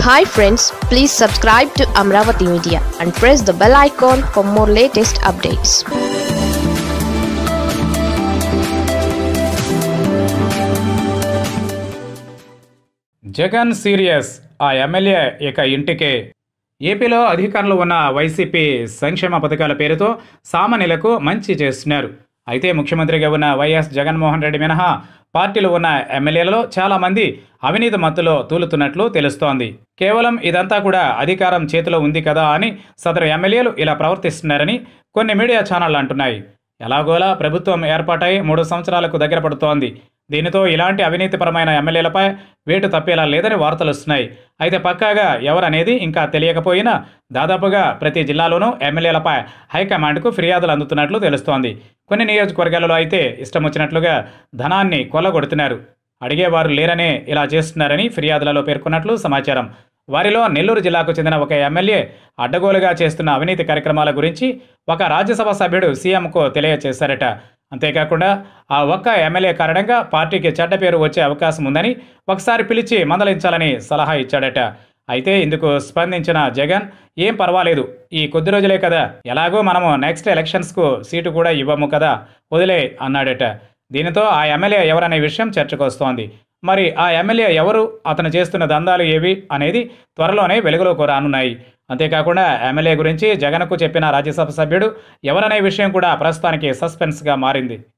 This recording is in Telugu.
hi friends please subscribe to Amaravati media and press the bell icon for more latest updates Jagan serious ఆ ఎమ్మెల్యే ఇక ఇంటికే ఏపీలో అధికారంలో ఉన్న వైసీపీ సంక్షేమ పథకాల పేరుతో సామాన్యులకు మంచి చేస్తున్నారు అయితే ముఖ్యమంత్రిగా ఉన్న వైఎస్ జగన్మోహన్ రెడ్డి మినహా పార్టీలో ఉన్న ఎమ్మెల్యేలలో చాలామంది అవినీతి మత్తులో తూలుతున్నట్లు తెలుస్తోంది కేవలం ఇదంతా కూడా అధికారం చేతిలో ఉంది కదా అని సదరు ఎమ్మెల్యేలు ఇలా ప్రవర్తిస్తున్నారని కొన్ని మీడియా ఛానళ్లు అంటున్నాయి ఎలాగోలా ప్రభుత్వం ఏర్పాటై మూడు సంవత్సరాలకు దగ్గర పడుతోంది దీనితో ఇలాంటి అవినీతిపరమైన ఎమ్మెల్యేలపై వేటు తప్పేలా లేదని వార్తలు వస్తున్నాయి అయితే పక్కాగా ఎవరనేది ఇంకా తెలియకపోయినా దాదాపుగా ప్రతి జిల్లాలోనూ ఎమ్మెల్యేలపై హైకమాండ్కు ఫిర్యాదులు అందుతున్నట్లు తెలుస్తోంది కొన్ని నియోజకవర్గాలలో అయితే ఇష్టం వచ్చినట్లుగా ధనాన్ని కొల్లగొడుతున్నారు అడిగేవారు లేరనే ఇలా చేస్తున్నారని ఫిర్యాదులలో పేర్కొన్నట్లు సమాచారం వారిలో నెల్లూరు జిల్లాకు చెందిన ఒక ఎమ్మెల్యే అడ్డగోలుగా చేస్తున్న అవినీతి కార్యక్రమాల గురించి ఒక రాజ్యసభ సభ్యుడు సీఎంకు తెలియజేశారట అంతేకాకుండా ఆ ఒక్క ఎమ్మెల్యే కారణంగా పార్టీకి చెడ్డ పేరు వచ్చే అవకాశం ఉందని ఒకసారి పిలిచి మందలించాలని సలహా ఇచ్చాడట అయితే ఇందుకు స్పందించిన జగన్ ఏం పర్వాలేదు ఈ కొద్ది రోజులే కదా ఎలాగో మనము నెక్స్ట్ ఎలక్షన్స్కు సీటు కూడా ఇవ్వము కదా వదిలే అన్నాడట దీనితో ఆ ఎమ్మెల్యే ఎవరనే విషయం చర్చకు వస్తోంది మరి ఆ ఎమ్మెల్యే ఎవరు అతను చేస్తున్న దందాలు ఏవి అనేది త్వరలోనే వెలుగులోకి రానున్నాయి అంతేకాకుండా ఎమ్మెల్యే గురించి జగన్కు చెప్పిన రాజ్యసభ సభ్యుడు ఎవరనే విషయం కూడా ప్రస్తుతానికి సస్పెన్స్గా మారింది